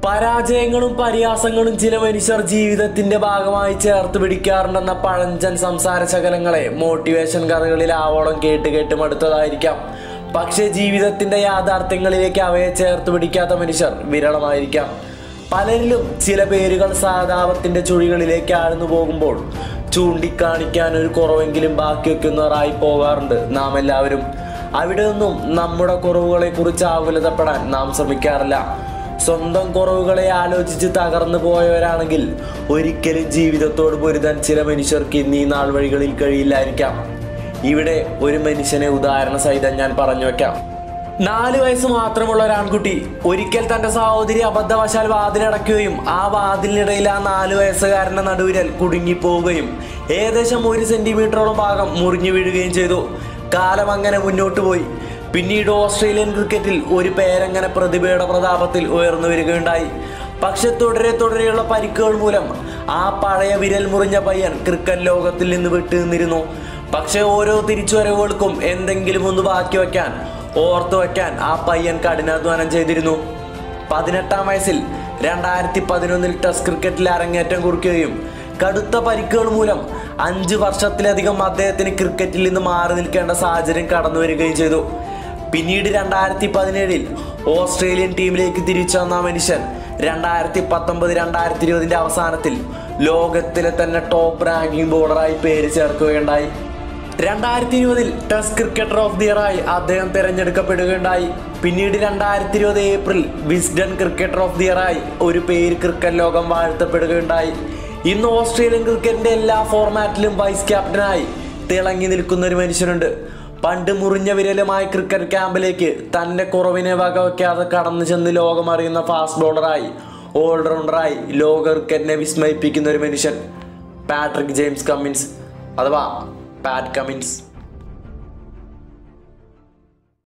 പരാജയങ്ങളും പരിഹാസങ്ങളും ചില മനുഷ്യർ ജീവിതത്തിന്റെ ഭാഗമായി ചേർത്ത് പിടിക്കാറുണ്ടെന്ന പഴഞ്ചൻ സംസാര ശകലങ്ങളെ മോട്ടിവേഷൻ കഥകളിൽ ആവോളം കേട്ട് കേട്ട് മടുത്തതായിരിക്കാം പക്ഷേ ജീവിതത്തിന്റെ യാഥാർത്ഥ്യങ്ങളിലേക്ക് അവയെ ചേർത്ത് പിടിക്കാത്ത മനുഷ്യർ വിരളമായിരിക്കാം പലരിലും ചില പേരുകൾ സഹതാപത്തിന്റെ ചുഴികളിലേക്ക് ആഴ്ന്നു പോകുമ്പോൾ ചൂണ്ടിക്കാണിക്കാൻ ഒരു കുറവെങ്കിലും ബാക്കി വെക്കുന്നവരായി പോകാറുണ്ട് നാം എല്ലാവരും അവിടെ നിന്നും നമ്മുടെ കുറവുകളെ കുറിച്ച് ആകുലതപ്പെടാൻ നാം ശ്രമിക്കാറില്ല സ്വന്തം കുറവുകളെ ആലോചിച്ച് തകർന്നു പോയവരാണെങ്കിൽ ഒരിക്കലും ജീവിതത്തോട് പൊരുതാൻ ചില മനുഷ്യർക്ക് ഇന്നീ നാൾ വഴികളിൽ കഴിയില്ലായിരിക്കാം ഇവിടെ ഒരു മനുഷ്യനെ ഉദാഹരണ സഹിതം ഞാൻ പറഞ്ഞു വെക്കാം നാല് വയസ്സ് മാത്രമുള്ള ഒരു ആൺകുട്ടി ഒരിക്കൽ തന്റെ സഹോദരി അബദ്ധവശാൽ വാതിലടയ്ക്കുകയും ആ വാതിലിനിടയിൽ ആ നാല് വയസ്സുകാരന്റെ നടുവിരൽ കുടുങ്ങിപ്പോവുകയും ഏകദേശം ഒരു സെന്റിമീറ്ററോളം ഭാഗം മുറിഞ്ഞു വീഴുകയും ചെയ്തു കാലം അങ്ങനെ മുന്നോട്ട് പോയി പിന്നീട് ഓസ്ട്രേലിയൻ ക്രിക്കറ്റിൽ ഒരു പേരങ്ങനെ പ്രതിഭയുടെ പ്രതാപത്തിൽ ഉയർന്നു വരികയുണ്ടായി പക്ഷെ തുടരെ തുടരെയുള്ള പരിക്കുകൾ മൂലം ആ പഴയ വിരൽ മുറിഞ്ഞ പയ്യൻ ക്രിക്കറ്റ് ലോകത്തിൽ നിന്ന് വിട്ടു നിന്നിരുന്നു പക്ഷെ ഓരോ തിരിച്ചുവരവുകൾക്കും എന്തെങ്കിലും ഒന്ന് ബാക്കി വയ്ക്കാൻ ഓർത്തു വയ്ക്കാൻ ആ പയ്യൻ കഠിനാധ്വാനം ചെയ്തിരുന്നു പതിനെട്ടാം വയസ്സിൽ രണ്ടായിരത്തി പതിനൊന്നിൽ ടെസ്റ്റ് ക്രിക്കറ്റിൽ അരങ്ങേറ്റം കുറിക്കുകയും കടുത്ത പരിക്കുകൾ മൂലം അഞ്ച് വർഷത്തിലധികം അദ്ദേഹത്തിന് ക്രിക്കറ്റിൽ നിന്ന് മാറി നിൽക്കേണ്ട സാഹചര്യം കടന്നു വരികയും ചെയ്തു പിന്നീട് രണ്ടായിരത്തി പതിനേഴിൽ ഓസ്ട്രേലിയൻ ടീമിലേക്ക് തിരിച്ചു വന്ന ആ മനുഷ്യൻ രണ്ടായിരത്തി പത്തൊമ്പത് രണ്ടായിരത്തി ഇരുപതിന്റെ അവസാനത്തിൽ ലോകത്തിലെ തന്നെ ടോപ്പ് റാങ്കിംഗ് ബോളറായി പേര് ചേർക്കുകയുണ്ടായി രണ്ടായിരത്തി ഇരുപതിൽ ടെസ്റ്റ് ക്രിക്കറ്റർ ഓഫ് ദി ഇയറായി അദ്ദേഹം തിരഞ്ഞെടുക്കപ്പെടുകയുണ്ടായി പിന്നീട് രണ്ടായിരത്തി ഇരുപത് ഏപ്രിൽ വിസ്ഡൻ ക്രിക്കറ്റർ ഓഫ് ദി ഇയറായി ഒരു പേര് ക്രിക്കറ്റ് ലോകം വാഴ്ത്തപ്പെടുകയുണ്ടായി ഇന്ന് ഓസ്ട്രേലിയൻ ക്രിക്കറ്റിന്റെ എല്ലാ ഫോർമാറ്റിലും വൈസ് ക്യാപ്റ്റനായി തിളങ്ങി നിൽക്കുന്ന ഒരു മനുഷ്യനുണ്ട് പണ്ട് മുറിഞ്ഞ വിരലുമായി ക്രിക്കറ്റ് ക്യാമ്പിലേക്ക് തന്റെ കുറവിനെ വകവയ്ക്കാതെ കടന്നു ചെന്ന് ലോകമറിയുന്ന ഫാസ്റ്റ് ബോളറായി ഓൾറൗണ്ടറായി ലോക ക്രിക്കറ്റിനെ വിസ്മയിപ്പിക്കുന്ന ഒരു മനുഷ്യൻ പാട്രിക് ജെയിംസ് കമ്മിൻസ് അഥവാ പാറ്റ് കമ്മിൻസ്